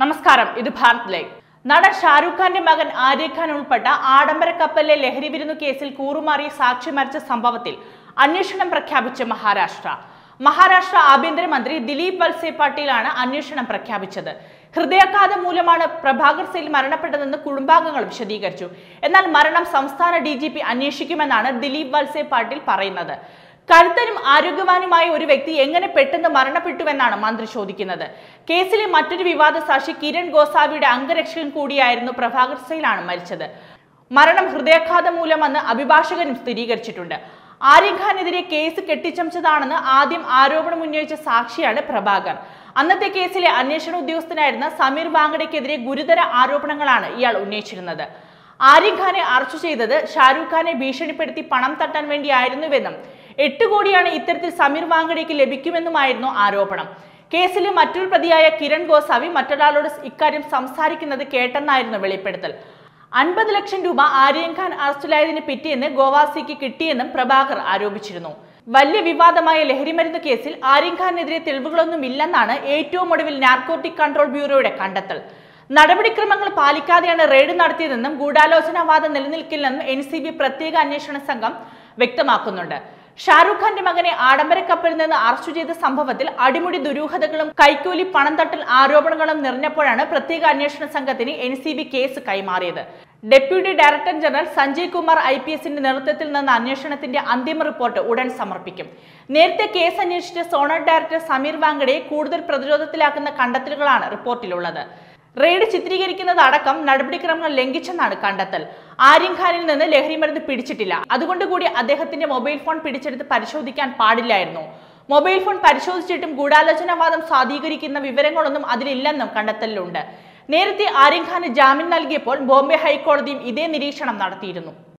നമസ്കാരം ഇത് ഭാരത് ലൈവ് നടൻ ഷാരൂഖ് ഖാന്റെ മകൻ ആര്യ ഖാൻ ഉൾപ്പെട്ട ആഡംബര കപ്പലിലെ ലഹരി വിരുന്നു കേസിൽ കൂറുമാറി സാക്ഷി മരിച്ച സംഭവത്തിൽ അന്വേഷണം പ്രഖ്യാപിച്ച മഹാരാഷ്ട്ര മഹാരാഷ്ട്ര ആഭ്യന്തരമന്ത്രി ദിലീപ് വത്സെ പാട്ടീലാണ് അന്വേഷണം പ്രഖ്യാപിച്ചത് ഹൃദയാഘാതം മൂലമാണ് പ്രഭാകർ സെയിൽ മരണപ്പെട്ടതെന്ന് കുടുംബാംഗങ്ങൾ വിശദീകരിച്ചു എന്നാൽ മരണം സംസ്ഥാന ഡി ജി പി അന്വേഷിക്കുമെന്നാണ് ദിലീപ് വത്സെ പാട്ടീൽ പറയുന്നത് കരുത്തനും ആരോഗ്യവാനുമായ ഒരു വ്യക്തി എങ്ങനെ പെട്ടെന്ന് മരണപ്പെട്ടുവെന്നാണ് മന്ത്രി ചോദിക്കുന്നത് കേസിലെ മറ്റൊരു വിവാദ സാക്ഷി കിരൺ ഗോസാവിയുടെ അംഗരക്ഷകൻ കൂടിയായിരുന്നു പ്രഭാകർ സെയിലാണ് മരിച്ചത് മരണം ഹൃദയാഘാതം മൂലമെന്ന് അഭിഭാഷകനും സ്ഥിരീകരിച്ചിട്ടുണ്ട് ആര്യൻ ഖാനെതിരെ കേസ് കെട്ടിച്ചമച്ചതാണെന്ന് ആദ്യം ആരോപണം ഉന്നയിച്ച സാക്ഷിയാണ് പ്രഭാകർ അന്നത്തെ കേസിലെ അന്വേഷണ ഉദ്യോഗസ്ഥനായിരുന്ന സമീർ വാങ്കഡയ്ക്കെതിരെ ഗുരുതര ആരോപണങ്ങളാണ് ഇയാൾ ഉന്നയിച്ചിരുന്നത് ആര്യൻ ഖാനെ അറസ്റ്റ് ചെയ്തത് ഷാരൂഖ് ഖാനെ ഭീഷണിപ്പെടുത്തി പണം തട്ടാൻ വേണ്ടിയായിരുന്നുവെന്നും എട്ട് കോടിയാണ് ഇത്തരത്തിൽ സമീർ വാങ്കഡയ്ക്ക് ലഭിക്കുമെന്നുമായിരുന്നു ആരോപണം കേസിലെ മറ്റൊരു പ്രതിയായ കിരൺ ഗോസാവി മറ്റൊരാളോട് ഇക്കാര്യം സംസാരിക്കുന്നത് കേട്ടെന്നായിരുന്നു വെളിപ്പെടുത്തൽ അൻപത് ലക്ഷം രൂപ ആര്യൻ ഖാൻ അറസ്റ്റിലായതിന് പിറ്റേന്ന് ഗോവാസിക്ക് കിട്ടിയെന്നും പ്രഭാകർ ആരോപിച്ചിരുന്നു വലിയ വിവാദമായ ലഹരിമരുന്ന് കേസിൽ ആര്യൻ ഖാനെതിരെ തെളിവുകളൊന്നും ഇല്ലെന്നാണ് ഏറ്റവും ഒടുവിൽ നാർക്കോട്ടിക് കൺട്രോൾ ബ്യൂറോയുടെ കണ്ടെത്തൽ നടപടിക്രമങ്ങൾ പാലിക്കാതെയാണ് റെയ്ഡ് നടത്തിയതെന്നും ഗൂഢാലോചനാവാദം നിലനിൽക്കില്ലെന്നും എൻ സി ബി പ്രത്യേക അന്വേഷണ സംഘം വ്യക്തമാക്കുന്നുണ്ട് ഷാരൂഖ് ഖാന്റെ മകനെ ആഡംബര കപ്പലിൽ നിന്ന് അറസ്റ്റ് ചെയ്ത സംഭവത്തിൽ അടിമുടി ദുരൂഹതകളും കൈക്കൂലി പണം തട്ടൽ ആരോപണങ്ങളും നിറഞ്ഞപ്പോഴാണ് പ്രത്യേക അന്വേഷണ സംഘത്തിന് എൻ സി ബി കേസ് കൈമാറിയത് deputy director general Sanjay Kumar I P എസിന്റെ നേതൃത്വത്തിൽ നിന്ന് അന്വേഷണത്തിന്റെ അന്തിമ റിപ്പോർട്ട് ഉടൻ സമർപ്പിക്കും നേരത്തെ കേസ് അന്വേഷിച്ച സോണൽ ഡയറക്ടർ സമീർ വാങ്കഡയെ കൂടുതൽ പ്രതിരോധത്തിലാക്കുന്ന കണ്ടെത്തലുകളാണ് റിപ്പോർട്ടിലുള്ളത് റെയ്ഡ് ചിത്രീകരിക്കുന്നത് അടക്കം നടപടിക്രമങ്ങൾ ലംഘിച്ചെന്നാണ് കണ്ടെത്തൽ ആര്യൻ ഖാനിൽ നിന്ന് ലഹരിമരുന്ന് പിടിച്ചിട്ടില്ല അതുകൊണ്ട് കൂടി അദ്ദേഹത്തിന്റെ മൊബൈൽ ഫോൺ പിടിച്ചെടുത്ത് പരിശോധിക്കാൻ പാടില്ലായിരുന്നു മൊബൈൽ ഫോൺ പരിശോധിച്ചിട്ടും ഗൂഢാലോചനാവാദം സ്വാധീകരിക്കുന്ന വിവരങ്ങളൊന്നും അതിലില്ലെന്നും കണ്ടെത്തലിലുണ്ട് നേരത്തെ ആര്യൻ ഖാന് ജാമ്യം നൽകിയപ്പോൾ ബോംബെ ഹൈക്കോടതിയും ഇതേ നിരീക്ഷണം നടത്തിയിരുന്നു